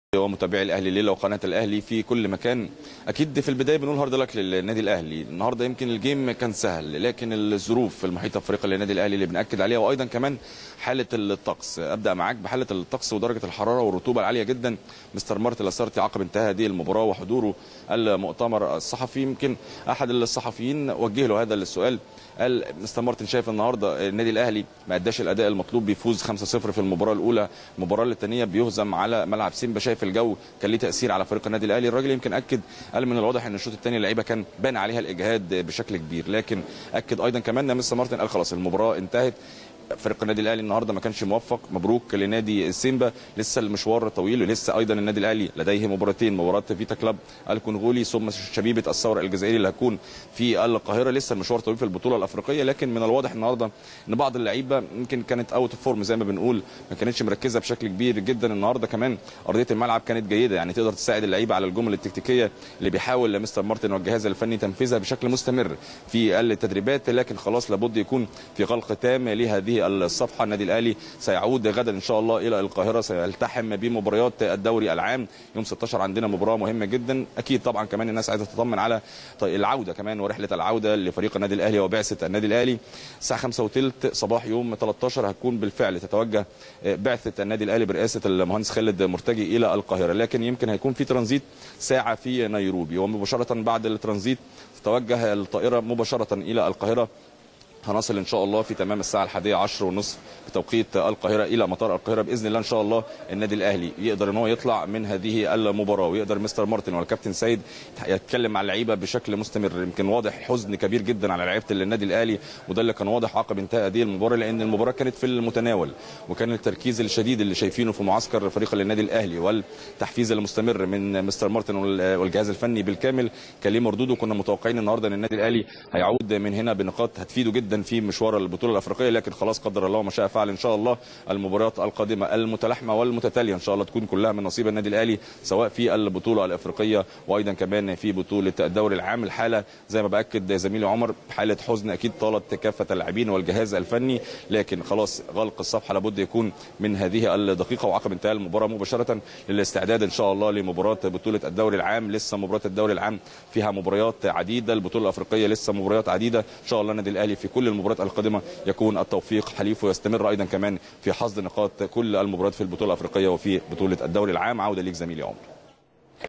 ومتابعي الاهلي الليله وقناه الاهلي في كل مكان اكيد في البدايه بنقول هارد لك للنادي الاهلي النهارده يمكن الجيم كان سهل لكن الظروف المحيطه بافريقيا للنادي الاهلي اللي بناكد عليها وايضا كمان حاله الطقس ابدا معاك بحاله الطقس ودرجه الحراره والرطوبه العاليه جدا مستر مارتن لاسارتي عقب انتهاء هذه المباراه وحضوره المؤتمر الصحفي يمكن احد الصحفيين وجه له هذا السؤال قال مستر مارتن شايف النهارده النادي الاهلي ما اداش الاداء المطلوب بيفوز 5-0 في المباراه الاولى المباراه الثانيه بيهزم على ملعب سيمبا شايف الجو كان ليه تاثير على فريق النادي الاهلي الراجل يمكن اكد قال من الواضح ان الشوط الثاني اللعيبه كان بان عليها الاجهاد بشكل كبير لكن اكد ايضا كمان ان مستر مارتن قال خلاص المباراه انتهت فريق النادي الاهلي النهارده ما كانش موفق مبروك لنادي سيمبا لسه المشوار طويل ولسه ايضا النادي الاهلي لديه مباراتين مباراه فيتا كلاب الكونغولي ثم شبيبه الثوره الجزائري اللي هتكون في القاهره لسه المشوار طويل في البطوله الافريقيه لكن من الواضح النهارده ان بعض اللعيبه يمكن كانت اوت اوف فورم زي ما بنقول ما كانتش مركزه بشكل كبير جدا النهارده كمان ارضيه الملعب كانت جيده يعني تقدر تساعد اللعيبه على الجمل التكتيكيه اللي بيحاول مستر مارتن والجهاز الفني تنفيذها بشكل مستمر في التدريبات لكن خلاص لابد يكون في غلق تام لهذه الصفحه النادي الاهلي سيعود غدا ان شاء الله الى القاهره سيلتحم بمباريات الدوري العام يوم 16 عندنا مباراه مهمه جدا اكيد طبعا كمان الناس عايزه تطمن على العوده كمان ورحله العوده لفريق النادي الاهلي وبعثه النادي الاهلي الساعه 5 وثلث صباح يوم 13 هتكون بالفعل تتوجه بعثه النادي الاهلي برئاسه المهندس خالد مرتجي الى القاهره لكن يمكن هيكون في ترانزيت ساعه في نيروبي ومباشره بعد الترانزيت تتوجه الطائره مباشره الى القاهره هنصل ان شاء الله في تمام الساعه الحادية عشر ونصف بتوقيت القاهره الى مطار القاهره باذن الله ان شاء الله النادي الاهلي يقدر ان هو يطلع من هذه المباراه ويقدر مستر مارتن والكابتن سيد يتكلم مع اللعيبه بشكل مستمر يمكن واضح حزن كبير جدا على لعيبه النادي الاهلي وده اللي كان واضح عقب انتهاء هذه المباراه لان المباراه كانت في المتناول وكان التركيز الشديد اللي شايفينه في معسكر فريق النادي الاهلي والتحفيز المستمر من مستر مارتن والجهاز الفني بالكامل كان ليه مردود وكنا متوقعين النهارده ان النادي الاهلي هيعود من هنا بنقاط هتفيده جدا في مشوار البطوله الافريقيه لكن خلاص قدر الله ما شاء فعل ان شاء الله المباريات القادمه المتلاحمه والمتتاليه ان شاء الله تكون كلها من نصيب النادي الاهلي سواء في البطوله الافريقيه وايضا كمان في بطوله الدوري العام الحاله زي ما باكد زميلي عمر حاله حزن اكيد طالت كافه اللاعبين والجهاز الفني لكن خلاص غلق الصفحه لابد يكون من هذه الدقيقه وعقب انتهاء المباراه مباشره للاستعداد ان شاء الله لمباراه بطوله الدوري العام لسه مباراه الدوري العام فيها مباريات عديده البطوله الافريقيه لسه مباريات عديده ان شاء الله النادي الاهلي في كل المباريات القادمه يكون التوفيق حليف ويستمر ايضا كمان في حصد نقاط كل المباريات في البطوله الافريقيه وفي بطوله الدوري العام عوده ليك زميلي عمر